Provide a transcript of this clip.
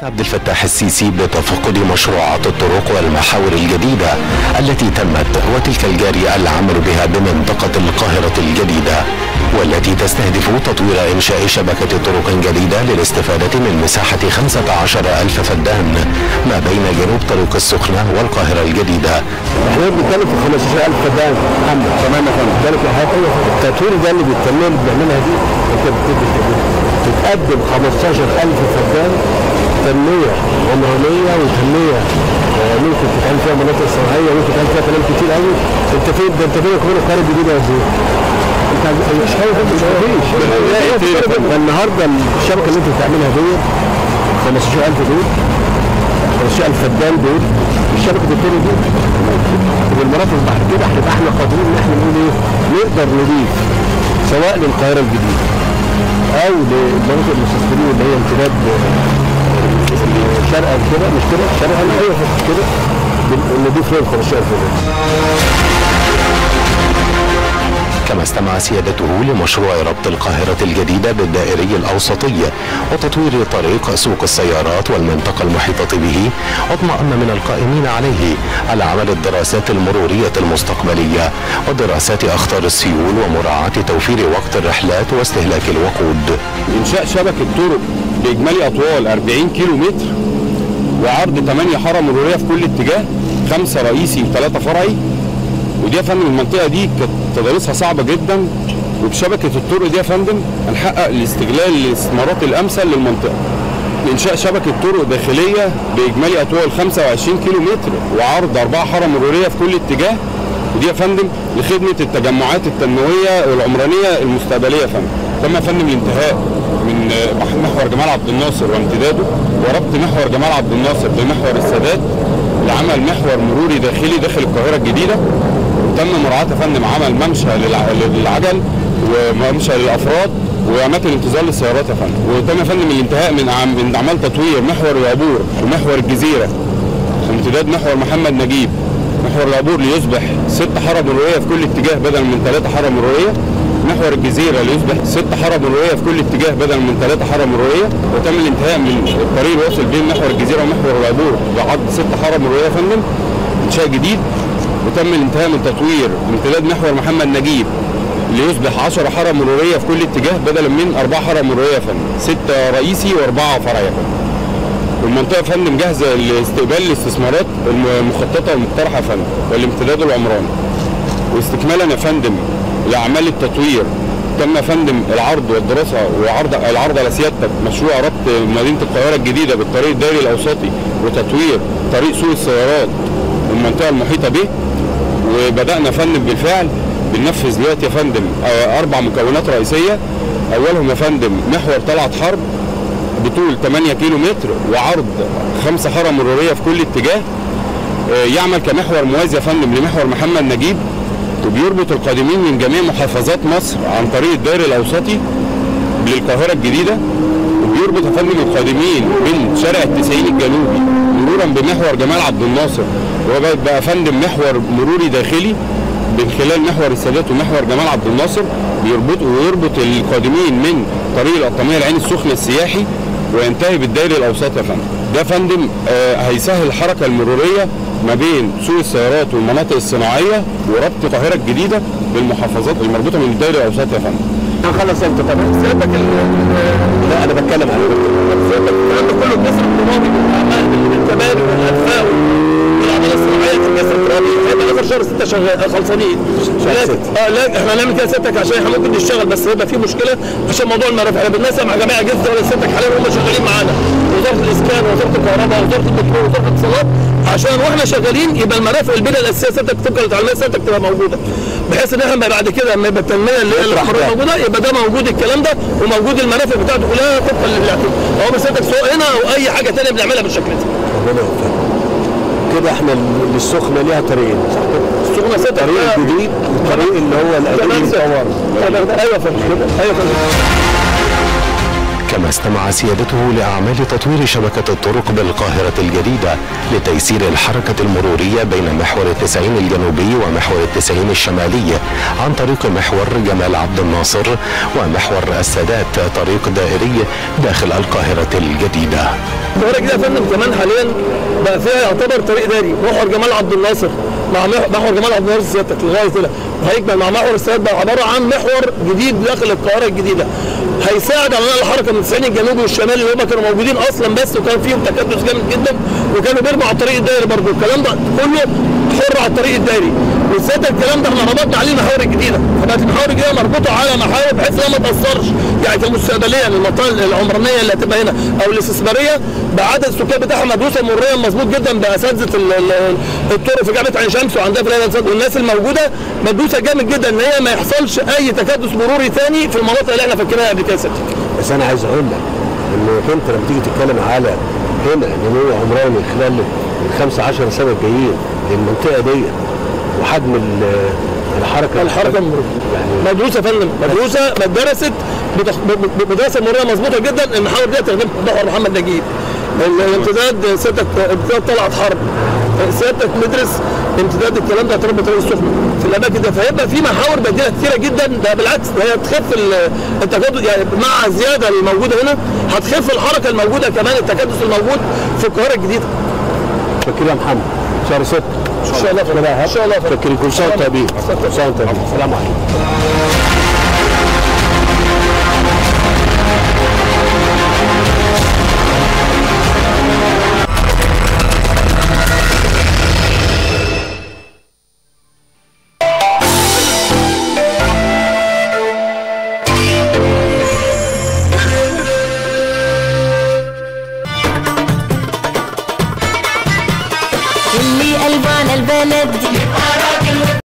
عبد الفتاح السيسي بتفقد مشروعات الطرق والمحاور الجديدة التي تمت وتلك الجاري العمل بها بمنطقة القاهرة الجديدة والتي تستهدف تطوير إنشاء شبكة طرق جديدة للاستفادة من مساحة 15 ألف فدان ما بين جنوب طريق السخنة والقاهرة الجديدة احنا بنتكلم في 15000 فدان محمد تمام يا فندم ذلك الحقيقه التطوير ده اللي بالتنميه اللي بنعملها دي انت بتدي بتقدم 15000 فدان تنميه عمرانيه وتنميه آه، ممكن تتعمل فيها مناطق صناعيه ممكن تتعمل فيها كلام كتير قوي انت فين ده انت فين كمان القريه الجديده يا وزير انت مش شايف مش مفيش النهارده الشبكه اللي انت بتعملها دي 15000 دول 15000 فدان دول الشبكه التانية دي والمرافق بعد كده هنبقى احنا قادرين ان احنا نقول ايه نقدر نضيف سواء للقاهره الجديده او لمناطق المستثمرين اللي هي امتداد آه، شرقا كده مش كده شرقا ايوه كده بن- نضيف لهم 15000 فدان كما استمع سيادته لمشروع ربط القاهرة الجديدة بالدائري الأوسطي وتطوير طريق سوق السيارات والمنطقة المحيطة به واطمأن من القائمين عليه على عمل الدراسات المرورية المستقبلية ودراسات أخطار السيول ومراعاة توفير وقت الرحلات واستهلاك الوقود انشاء شبكه طرق باجمالي اطوال 40 كيلو متر وعرض 8 حاره مروريه في كل اتجاه خمسه رئيسي وثلاثه فرعي ودي يا فندم المنطقه دي كانت تضاريسها صعبه جدا وبشبكه الطرق دي يا فندم هنحقق الاستغلال الاستثمارات الامثل للمنطقه انشاء شبكه طرق داخليه باجمالي اطوال 25 كيلو متر وعرض اربعه حاره مروريه في كل اتجاه ودي يا فندم لخدمه التجمعات التنمويه والعمرانيه المستقبليه يا فندم تم يا فندم الانتهاء من آه، محور جمال عبد الناصر وامتداده وربط محور جمال عبد الناصر بمحور السادات لعمل محور مروري داخلي داخل القاهره الجديده تم مراعاه يا فندم عمل ممشى للع- للعجل وممشى للافراد واماكن انتظار للسيارات يا فندم وتم يا فندم الانتهاء من عم- من اعمال تطوير محور العبور ومحور الجزيره امتداد محور محمد نجيب محور العبور ليصبح ست حاره مروريه في كل اتجاه بدل من ثلاثه حاره مروريه محور الجزيره ليصبح ست حاره مروريه في كل اتجاه بدل من ثلاثه حاره مروريه وتم الانتهاء من الطريق الواصل بين محور الجزيره ومحور العبور بعرض ست حاره مروريه يا فندم انشاء جديد وتم الانتهاء من تطوير امتداد محور محمد نجيب ليصبح 10 حاره مروريه في كل اتجاه بدلا من اربع حاره مروريه يا فندم سته رئيسي واربعه فرعي يا فندم والمنطقه يا فندم جاهزه لاستقبال الاستثمارات المخططه والمقترحه يا فندم والامتداد العمراني واستكمالا يا فندم لاعمال التطوير تم يا فندم العرض والدراسه وعرض العرض على سيادتك مشروع ربط مدينه القاهره الجديده بالطريق الدائري الاوسطي وتطوير طريق سوق السيارات والمنطقه المحيطه به وبدانا يا فندم بالفعل بننفذ دلوقتي يا فندم آه، اربع مكونات رئيسيه اولهم يا فندم محور طلعت حرب بطول 8 كيلو متر وعرض خمسة حارة مرورية في كل اتجاه آه، يعمل كمحور موازي يا فندم لمحور محمد نجيب وبيربط القادمين من جميع محافظات مصر عن طريق الدائري الأوسطي للقاهرة الجديدة وبيربط يا فندم القادمين من شارع التسعين الجنوبي مرورا بمحور جمال عبد الناصر وهو بقى- بقى يا فندم محور مروري داخلي من خلال محور السادات ومحور جمال عبد الناصر بيربط ويربط القادمين من طريق القطامية العين السخنة السياحي وينتهي بالدائري الاوسط يا فندم ده يا فندم آه، هيسهل الحركه المروريه ما بين سوق السيارات والمناطق الصناعيه وربط القاهره الجديده بالمحافظات المربوطه من الدائري الاوسط يا فندم هنخلص امتى طبعا سيادتك لا انا بتكلم عن سيادتك الكلام ده كله الجسر الترابي بالاعمال بالتبادل والانفاق والعمليه الصناعيه في الجسر الترابي هيبقى اخر شهر 6 شغال خلصانين لازم اه لا احنا هنعمل كده سيادتك عشان احنا ممكن نشتغل بس هيبقى في مشكله عشان موضوع المرافق احنا بننسق مع جميع اجهزه دوله سيادتك حاليا هم شغالين معانا وزاره الاسكان وزاره الكهرباء وزاره البترول وزاره الاتصالات عشان واحنا شغالين يبقى المرافق البنيه الاساسيه سيادتك تبقى التعليميه سيادتك تبقى موجوده بحيث ان احنا بعد كده لما يبقى التنميه اللي هي الحريه موجوده يبقى ده موجود الكلام ده وموجود المرافق بتاعته كلها طبقا للاعتماد هو بس سيادتك سواء هنا او اي حاجه ثانيه بنعملها بالشكل ده ربنا يوفقك كده احنا للسخنه ليها طريقين صح كده؟ السخنه سيادتك الطريق بقى- الجديد والطريق اللي هو القديم تمام يتطور سيادتك. ايوه يا فندم ايوه يا فندم كما استمع سيادته لأعمال تطوير شبكة الطرق بالقاهرة الجديدة لتيسير الحركة المرورية بين محور التسعين الجنوبي ومحور التسعين الشمالي عن طريق محور جمال عبد الناصر ومحور السادات طريق دائري داخل القاهرة الجديدة القاهره الجديده يا فندم كمان حاليا بقى فيها يعتبر طريق داري محور جمال عبد الناصر مع مح- محور جمال عبد الناصر سيادتك لغايه كده وهيكمل مع محور السادات بقى عباره عن محور جديد داخل القاهره الجديده هيساعد على نقل الحركه من التسعين الجنوبي والشمالي اللي هم كانوا موجودين اصلا بس وكان فيهم تكدس جامد جدا وكانوا بيرموا على الطريق الدائري برضه الكلام ده كله حر على الطريق الدائري وزاد الكلام ده احنا ربطنا عليه المحاور الجديده فبقت المحاور الجديده مربوطه على محاور بحيث انها ما تاثرش يعني كمستقبليا المنطقه العمرانيه اللي هتبقى هنا او الاستثماريه بعدد السكان بتاعها مدروسه مروريا مظبوط جدا باساتذه ال- ال- الطرق في جامعه عين شمس وعندها في الهيئة والناس الموجوده مدروسه جامد جدا ان هي ما يحصلش اي تكدس مروري ثاني في المناطق اللي احنا فاكرينها قبل كده يا ستي. بس انا عايز اقول لك انك انت لما تيجي تتكلم على هنا نمو عمراني خلال ال 15 سنه الجايين للمنطقه دي وحجم ال- الحركه الحركه المروريه يعني مدروسه يا فندم مدروسه مدرست بتخ... ب- ب- بدراسه مروريه مظبوطه جدا المحاور دي تخدم محور محمد نجيب ال- الامتداد سيادتك امتداد طلعت حرب سيادتك مدرس امتداد الكلام ده هتربط طريق السخنه في الاماكن دي فهيبقى في محاور بديله كثيره جدا ده بالعكس ده هي تخف ال- التكدس يعني مع الزياده الموجوده هنا هتخف الحركه الموجوده كمان التكدس الموجود في القاهره الجديده فكر يا محمد شهر 6 ان شاء الله ان شاء الله فكر كل سنه وانت طيبين كل سنه وانت طيبين السلام عليكم